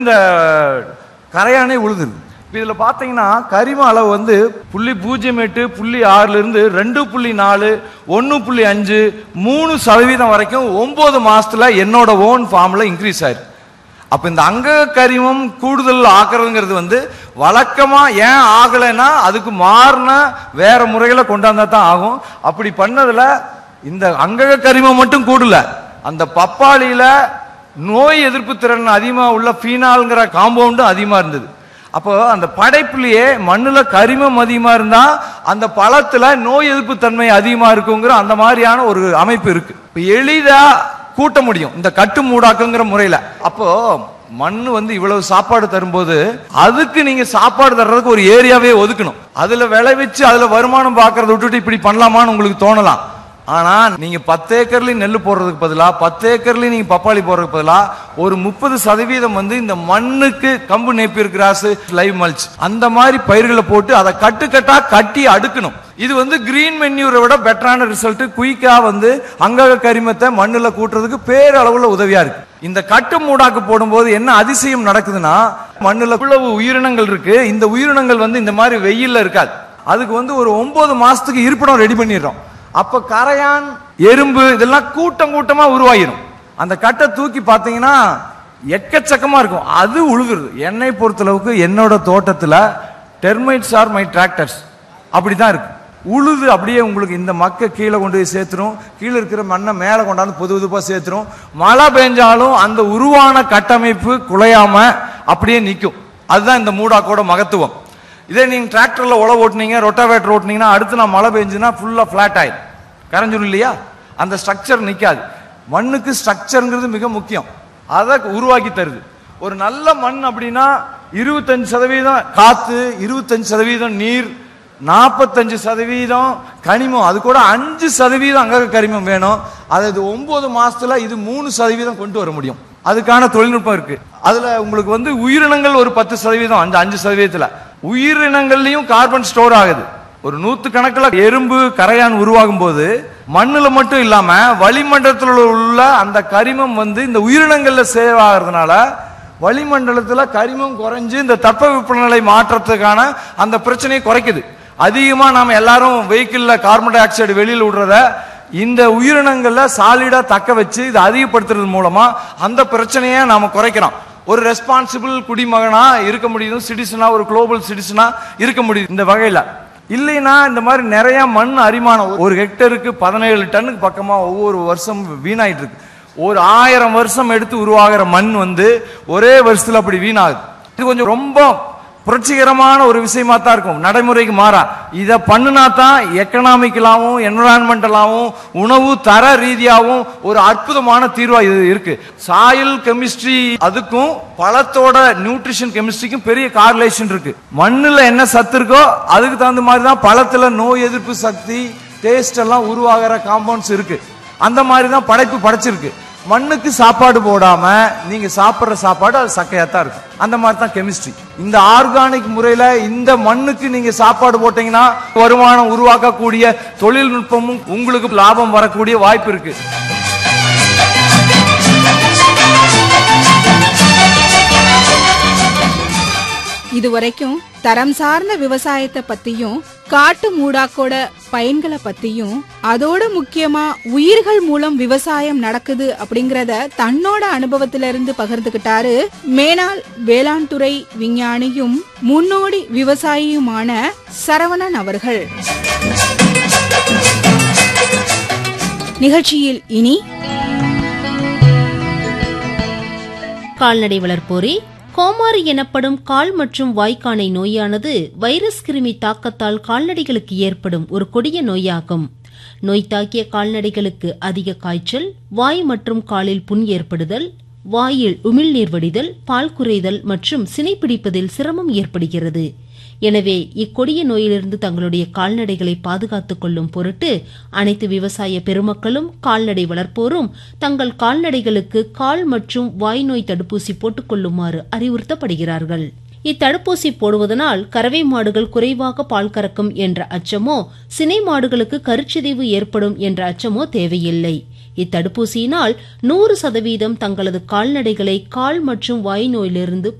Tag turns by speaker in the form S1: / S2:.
S1: இந்த கரையானே உழுதுது இப்ப இதுல பாத்தீங்கன்னா கரிம அளவு வந்து புள்ளி பூஜ்ஜியம் எட்டு புள்ளி ஆறுல இருந்து ரெண்டு புள்ளி நாலு ஒன்னு புள்ளி அஞ்சு மூணு சதவீதம் வரைக்கும் ஒன்பது மாசத்துல என்னோட ஓன் ஃபார்ம்ல இன்க்ரீஸ் ஆயிருக்கு அப்ப இந்த அங்க கரிமம் கூடுதல் ஆக்குறதுங்கிறது வந்து வழக்கமா ஏன் ஆகலைன்னா அதுக்கு மாறின வேற முறைகளை கொண்டாந்தா தான் ஆகும் அப்படி பண்ணதுல இந்த அங்க கரிமம் மட்டும் கூடல அந்த பப்பாளியில நோய் எதிர்ப்பு திறன் அதிகமா உள்ள ஃபீனால்ங்கிற காம்பவுண்டும் அதிகமா இருந்தது அப்போ அந்த படைப்புலயே மண்ணுல கரிமம் அதிகமா இருந்தா அந்த பழத்துல நோய் எதிர்ப்பு தன்மை அதிகமா இருக்குங்கிற அந்த மாதிரியான ஒரு அமைப்பு இருக்கு இப்ப எளிதா கூட்ட முடியும் இந்த கட்டு மூடாக்குங்கிற முறையில அப்போ மண் வந்து இவ்வளவு சாப்பாடு தரும்போது அதுக்கு நீங்க சாப்பாடு தர்றதுக்கு ஒரு ஏரியாவே ஒதுக்கணும் அதுல விளைவிச்சு அதுல வருமானம் பார்க்கறத விட்டுட்டு இப்படி பண்ணலாமான்னு உங்களுக்கு தோணலாம் ஆனா நீங்க பத்து ஏக்கர்லயும் நெல் போடுறதுக்கு பதிலா பத்து ஏக்கர்லயும் நீங்க பப்பாளி போடுறதுக்கு பதிலா ஒரு முப்பது சதவீதம் வந்து இந்த மண்ணுக்கு கம்பு நேப்பியர் கிராஸ் லைவ் மல்ச் அந்த மாதிரி பயிர்களை போட்டு அதை கட்டுக்கட்டா கட்டி அடுக்கணும் இது வந்து கிரீன் மென்யூரை விட பெட்டரான ரிசல்ட் குயிக்கா வந்து அங்கக கரிமத்தை மண்ணுல கூட்டுறதுக்கு பேரளவுல உதவியா இருக்கு இந்த கட்டு மூடாக்கு போடும்போது என்ன அதிசயம் நடக்குதுன்னா மண்ணுல இவ்வளவு உயிரினங்கள் இருக்கு இந்த உயிரினங்கள் வந்து இந்த மாதிரி வெயில்ல இருக்காது அதுக்கு வந்து ஒரு ஒன்பது மாசத்துக்கு இருப்பிடம் ரெடி பண்ணிடுறோம் அப்ப கரையான் எறும்பு இதெல்லாம் கூட்டம் கூட்டமா உருவாகிரும் அந்த கட்டை தூக்கி பார்த்தீங்கன்னா எக்கச்சக்கமா இருக்கும் அது உழுகுறது என்னை பொறுத்தளவுக்கு என்னோட தோட்டத்துல டெர்மைட்ஸ் ஆர் மை டிராக்டர்ஸ் அப்படிதான் இருக்கு உழுது அப்படியே உங்களுக்கு இந்த மக்க கீழே கொண்டு போய் சேர்த்துரும் கீழே இருக்கிற மண்ணை மேலே கொண்டாந்து பொது பொதுப்பா சேர்த்துரும் மழை பெஞ்சாலும் அந்த உருவான கட்டமைப்பு குலையாம அப்படியே நிற்கும் அதுதான் இந்த மூடாக்கோட மகத்துவம் இதே நீங்க டிராக்டர்ல உழவு ஓட்டுனீங்க ரொட்டாவேட்டர் ஓட்டுனீங்கன்னா அடுத்து நான் மழை பெஞ்சுன்னா ஃபுல்லா ஃபிளாட் ஆயிடும் கரைஞ்சிரும் இல்லையா அந்த ஸ்ட்ரக்சர் நிக்காது மண்ணுக்கு ஸ்ட்ரக்சருங்கிறது மிக முக்கியம் அதை உருவாக்கி தருது ஒரு நல்ல மண் அப்படின்னா இருபத்தஞ்சு சதவீதம் காத்து இருபத்தஞ்சு சதவீதம் நீர் நாற்பத்தஞ்சு சதவீதம் கனிமம் அது கூட அஞ்சு சதவீதம் அங்க கரிமம் வேணும் அது இது ஒன்பது மாசத்துல இது மூணு சதவீதம் கொண்டு வர முடியும் அதுக்கான தொழில்நுட்பம் இருக்கு அதுல உங்களுக்கு வந்து உயிரினங்கள் ஒரு பத்து சதவீதம் அந்த அஞ்சு சதவீதத்துல உயிரினங்கள்லயும் கார்பன் ஸ்டோர் ஆகுது ஒரு நூத்து கணக்கில் எறும்பு கரையான் உருவாகும் போது மண்ணுல மட்டும் இல்லாம வளிமண்டலத்தில் உள்ள அந்த கரிமம் வந்து இந்த உயிரினங்கள்ல சேவ் ஆகிறதுனால வளிமண்டலத்துல கரிமம் குறைஞ்சு இந்த தட்பவெப்பநிலை மாற்றத்துக்கான அந்த பிரச்சனையை குறைக்குது அதிகமா நாம எல்லாரும் வெஹிக்கிள்ல கார்பன் டை ஆக்சைடு வெளியில் விடுறத இந்த உயிரினங்கள்ல சாலிடா தக்க வச்சு இதை அதிகப்படுத்துறது மூலமா அந்த பிரச்சனையை நாம குறைக்கிறோம் ஒரு ரெஸ்பான்சிபிள் குடிமகனா இருக்க முடியும் சிட்டிசனா ஒரு குளோபல் சிட்டிசனா இருக்க முடியுது இந்த வகையில இல்லைன்னா இந்த மாதிரி நிறைய மண் அரிமானம் ஒரு ஹெக்டருக்கு பதினேழு டன்னுக்கு பக்கமா ஒவ்வொரு வருஷம் வீணாயிட்டு இருக்கு ஒரு ஆயிரம் வருஷம் எடுத்து உருவாகிற மண் வந்து ஒரே வருஷத்துல அப்படி வீணாகுது இது கொஞ்சம் ரொம்ப புரட்சிகரமான ஒரு விஷயமா தான் இருக்கும் நடைமுறைக்கு மாறா இதை பண்ணுனா தான் எக்கனாமிக்கலாவும் என்விரான்மெண்டலாவும் உணவு தர ரீதியாகவும் ஒரு அற்புதமான தீர்வா இது இருக்கு சாயில் கெமிஸ்ட்ரி அதுக்கும் பழத்தோட நியூட்ரிஷன் கெமிஸ்ட்ரிக்கும் பெரிய கார்லேஷன் இருக்கு மண்ணுல என்ன சத்து இருக்கோ அதுக்கு தகுந்த மாதிரி தான் பழத்துல நோய் எதிர்ப்பு சக்தி டேஸ்ட் எல்லாம் உருவாகிற காம்பவுண்ட்ஸ் இருக்கு அந்த மாதிரி தான் படைப்பு படைச்சிருக்கு மண்ணுக்கு சாப்பாடு போடாம நீங்க சாப்பிடுற சாப்பாடு அது சக்கையா தான் இருக்கும் அந்த மாதிரி தான் கெமிஸ்ட்ரி இந்த ஆர்கானிக் முறையில இந்த மண்ணுக்கு நீங்க சாப்பாடு போட்டீங்கன்னா வருமானம் உருவாக்கக்கூடிய தொழில்நுட்பமும் உங்களுக்கு லாபம் வரக்கூடிய வாய்ப்பு இருக்கு
S2: இதுவரைக்கும் தரம் சார்ந்த விவசாயத்தை பத்தியும் காட்டு மூடாக்கோட பயன்களை பத்தியும் அதோட முக்கியமா உயிர்கள் மூலம் விவசாயம் நடக்குது அப்படிங்கறத தன்னோட அனுபவத்தில இருந்து பகிர்ந்துகிட்டாரு மேனாள் வேளாண் துறை விஞ்ஞானியும் முன்னோடி விவசாயியுமான சரவணன் அவர்கள் நிகழ்ச்சியில் இனி
S3: கால்நடை வளர்ப்போரே கோமாரி எனப்படும் கால் மற்றும் வாய்க்கானை நோயானது வைரஸ் கிருமி தாக்கத்தால் கால்நடைகளுக்கு ஏற்படும் ஒரு கொடிய நோயாகும் நோய் தாக்கிய கால்நடைகளுக்கு அதிக காய்ச்சல் வாய் மற்றும் காலில் புண் ஏற்படுதல் வாயில் உமிழ்நீர் வடிதல் பால் குறைதல் மற்றும் சினைப்பிடிப்பதில் சிரமம் ஏற்படுகிறது எனவே இக்கொடிய நோயிலிருந்து தங்களுடைய கால்நடைகளை பாதுகாத்துக் கொள்ளும் பொருட்டு அனைத்து விவசாய பெருமக்களும் கால்நடை வளர்ப்போரும் தங்கள் கால்நடைகளுக்கு கால் மற்றும் வாய் நோய் தடுப்பூசி போட்டுக் கொள்ளுமாறு அறிவுறுத்தப்படுகிறார்கள் இத்தடுப்பூசி போடுவதனால் கறவை மாடுகள் குறைவாக பால் கறக்கும் என்ற அச்சமோ சினை மாடுகளுக்கு கருச்சிதைவு ஏற்படும் என்ற அச்சமோ தேவையில்லை இத்தடுப்பூசியினால் நூறு சதவீதம் தங்களது கால்நடைகளை கால் மற்றும் வாய் நோயிலிருந்து